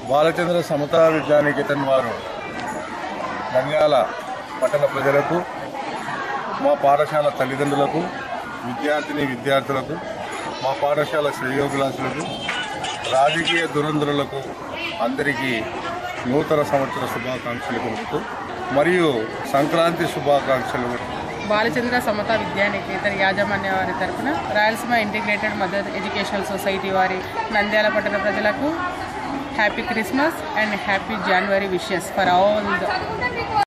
బాలచంద్ర సమతా విద్యానికేతన్ వారు నంద్యాల పట్టణ ప్రజలకు మా పాఠశాల తల్లిదండ్రులకు విద్యార్థిని విద్యార్థులకు మా పాఠశాల శ్రేయోభిలాషులకు రాజకీయ దురంధరులకు అందరికీ నూతన సంవత్సర శుభాకాంక్షలు తెలుపుతూ మరియు సంక్రాంతి శుభాకాంక్షలు బాలచంద్ర సమతా విద్యానికేతన్ యాజమాన్య వారి తరపున Rayalaseema integrated mother educational society వారి నంద్యాల పట్టణ ప్రజలకు happy Christmas and happy January wishes for all the